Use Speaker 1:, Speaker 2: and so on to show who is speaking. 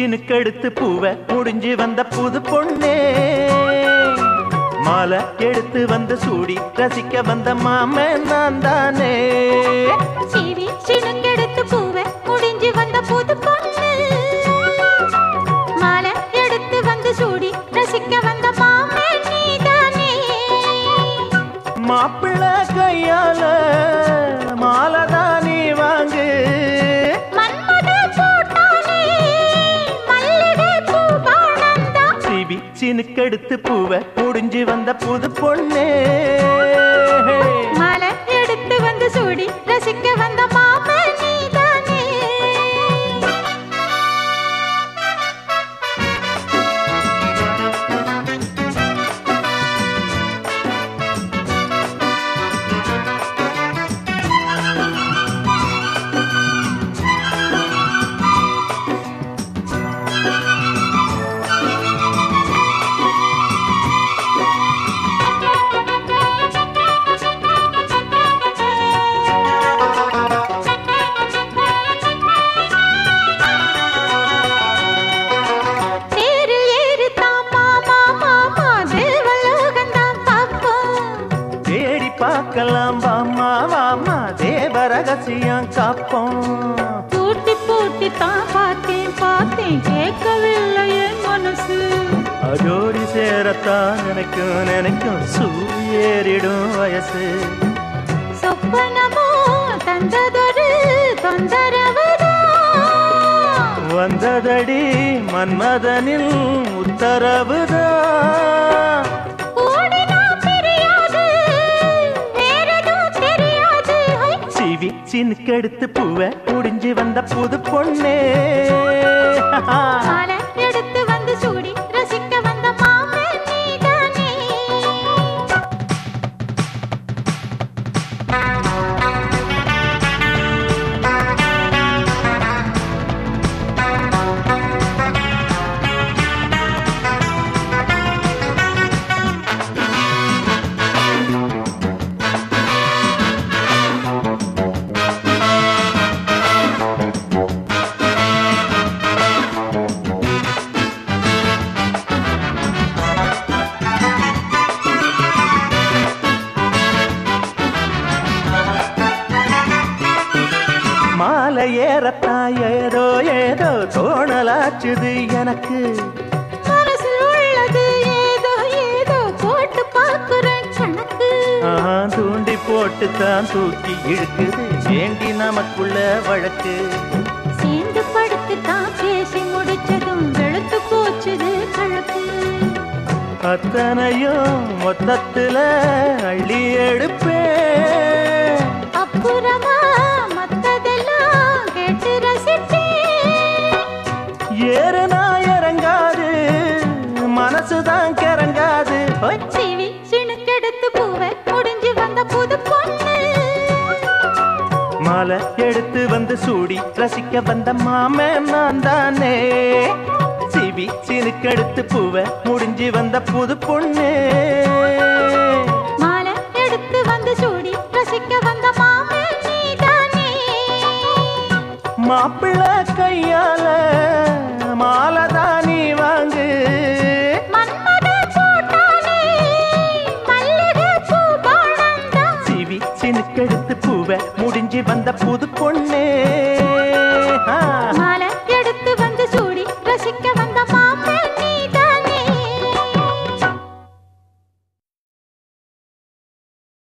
Speaker 1: சினுக்கெடுத்து பூவை முடிஞ்சு வந்த புது பொண்ணே மாலை எடுத்து வந்து சூடி ரசிக்க வந்த மாமன் நான் தானே
Speaker 2: சீவி சினுங்கெடுத்து பூவை முடிஞ்சு வந்த புது பொண்ணு மாலை எடுத்து வந்து சூடி ரசிக்க வந்த மாமே நீதானே
Speaker 1: மாப்பிள்ளை கையால மாலை தான் நீ வாங்கு
Speaker 2: மன்மத போட்டானே மல்லிகை பூபானந்தா
Speaker 1: சிவி சினுக்கெடுத்து பூவை முடிஞ்சு வந்த புது பொண்ணே
Speaker 2: மாலை எடுத்து வந்து சூடி ரசிக்க வந்த மாமே நீதானே தேரில் ஏறித்தான் மாமா மாமா தேவலோகந்தான் பார்ப்போம்
Speaker 1: தேடி பார்க்கலாம் வாமா வாமா தேவ ரகசியம் காப்போம்
Speaker 2: பூட்டி பூட்டி தான் பார்த்தேன் பார்த்தேன் கேட்கவில்லை என் மனசு
Speaker 1: அஜோடி சேரத்தான் நினைக்கும் நினைக்கும் சூரியேறிடும் வயசு
Speaker 2: சொப்பனமோ தந்ததொரு தொந்தரவுதான்
Speaker 1: வந்ததடி மன்மதனில் உத்தரவுதான்
Speaker 2: ஓடினா தெரியாது வேறெதுவும் தெரியாது ஹை!
Speaker 1: சிவி சினுக்கெடுத்து பூவை முடிஞ்சு வந்த புது பொண்ணே
Speaker 2: மாலை எடுத்து வந்து சூடி ரசிக்க வந்த மாமே நீதானே
Speaker 1: மாலை ஏறத்தான் ஏதோ ஏதோ தோணலாச்சுது எனக்கு
Speaker 2: மனசில் உள்ளது ஏதோ ஏதோ போட்டு பார்க்கிறேன் கணக்கு
Speaker 1: ஆஹா, தூண்டி போட்டு தான் தூக்கி இழுக்குது வேண்டி நமக்குள்ள வழக்கு
Speaker 2: சேர்ந்து படுத்து தான் பேசி முடிச்சதும் வெளுத்து போச்சுது கழக்கு
Speaker 1: அத்தனையும் மொத்தத்துல அள்ளி எடுப்பேன்
Speaker 2: அப்புறமா மத்ததெல்லாம் கேட்டு ரசிப்பேன்
Speaker 1: ஏறுனா இறங்காது மனசுதான் கிறங்காது ஹோய்.
Speaker 2: சிவி சிணுக்கெடுத்து பூவை முடிஞ்சு வந்த புது பொண்ணு
Speaker 1: மாலை எடுத்து வந்து சூடி ரசிக்க வந்த மாமன் நான் தானே சிவி சினுக்கெடுத்து பூவை முடிஞ்சு வந்த புது பொண்ணு
Speaker 2: மாலை எடுத்து வந்து சூடி ரசிக்க வந்த மாமே நீதானே
Speaker 1: மாப்பிள்ளை கையால மாலை தான் நீ வாங்கு
Speaker 2: மன்மத போட்டானே மல்லிகை பூபானந்தா
Speaker 1: சிவி சினுக்கெடுத்து பூவை முடிஞ்சு வந்த புது பொண்ணே